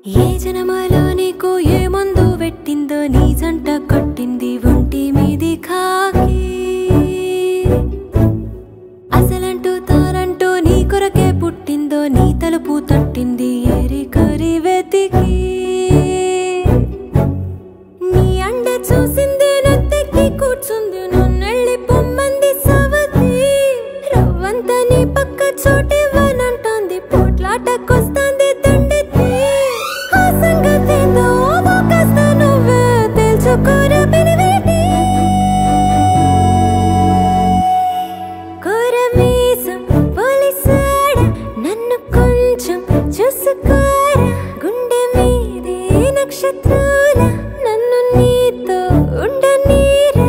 ఏ జనమలో నీకు ఏ మందు పెట్టిందో నీ జంట కట్టింది ఒంటి మీది కాకి అసలంటూ తానంటూ నీ కొరకే పుట్టిందో నీ తలుపు తట్టింది ఏరి కరి వెతికి నీ అండ చూసింది నత్తెక్కి కూర్చుంది నన్నెళ్ళి పొమ్మంది సవతి రవ్వంత నీ పక్క చోటివ్వనంటోంది పోట్లాటకొస్తాంది దండెత్తి ఆ సంగతేందో ఓ కాస్త నువ్వే తెలుసుకోరా పెనివేటి కోరమీసం పోలీసాడ నన్ను కొంచెం చూసుకోరా గుండె మీదే నక్షత్రాల నన్ను నీతో ఉండనీరా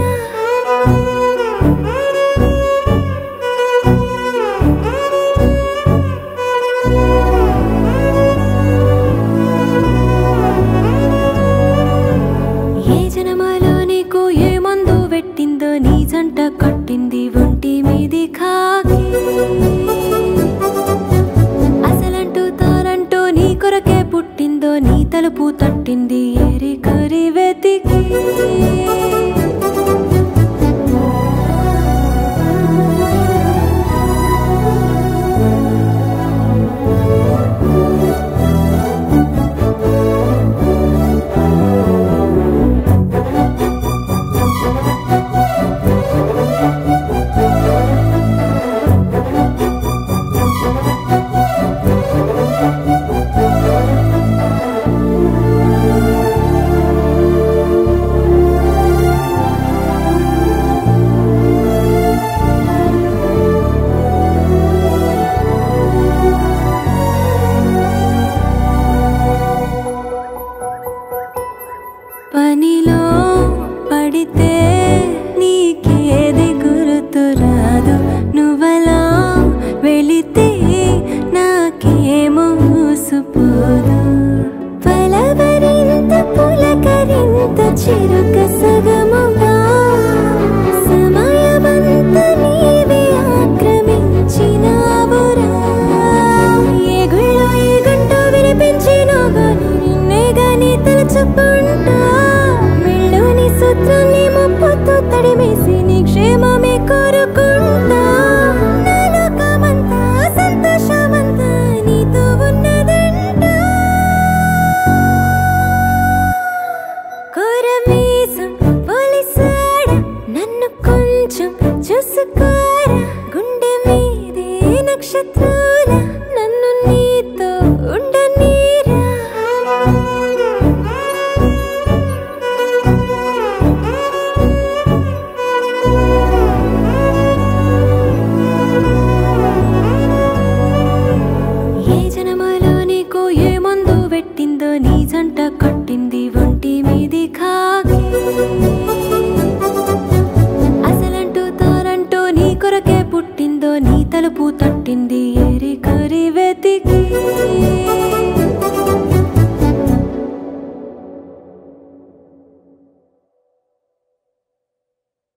ఏ జనమలో నీకు ఏ మందు పెట్టిందో నీ జంట కట్టింది ఒంటి మీది కాకి అసలంటూ తానంటూ నీ కొరకే పుట్టిందో నీ తలుపు తట్టింది ఏరి కరి వెతికి పనిలో పడితే నీకేది గుర్తు రాదు నువ్వలా వెళితే నాకేమో మూసుపోదు పలవరింత పులకరింత చిరుక సగముగా సమయమంత నీవే ఆక్రమించినావురా ఏ గుళ్ళో ఏ గంటో వినిపించినా గాని నిన్నే గాని తలచుకుంటా మెళ్ళోని సూత్రాన్ని ముప్పుతో తడిమేసి నీ క్షేమమే కోరుకుంటా నా లోకమంతా సంతోషమంతా నీతో ఉన్నదంటా కోరమీసం పోలీసాడ నన్ను కొంచెం చూసుకోరా గుండె మీదే నక్షత్రాల నన్ను నీతో ఉండనీరా ఏ జనమలో నీకు ఏ మందు పెట్టిందో నీ జంట కట్టింది ఒంటి మీది కాకి అసలంటూ తానంటూ నీ కొరకే పుట్టిందో నీ తలుపు తట్టింది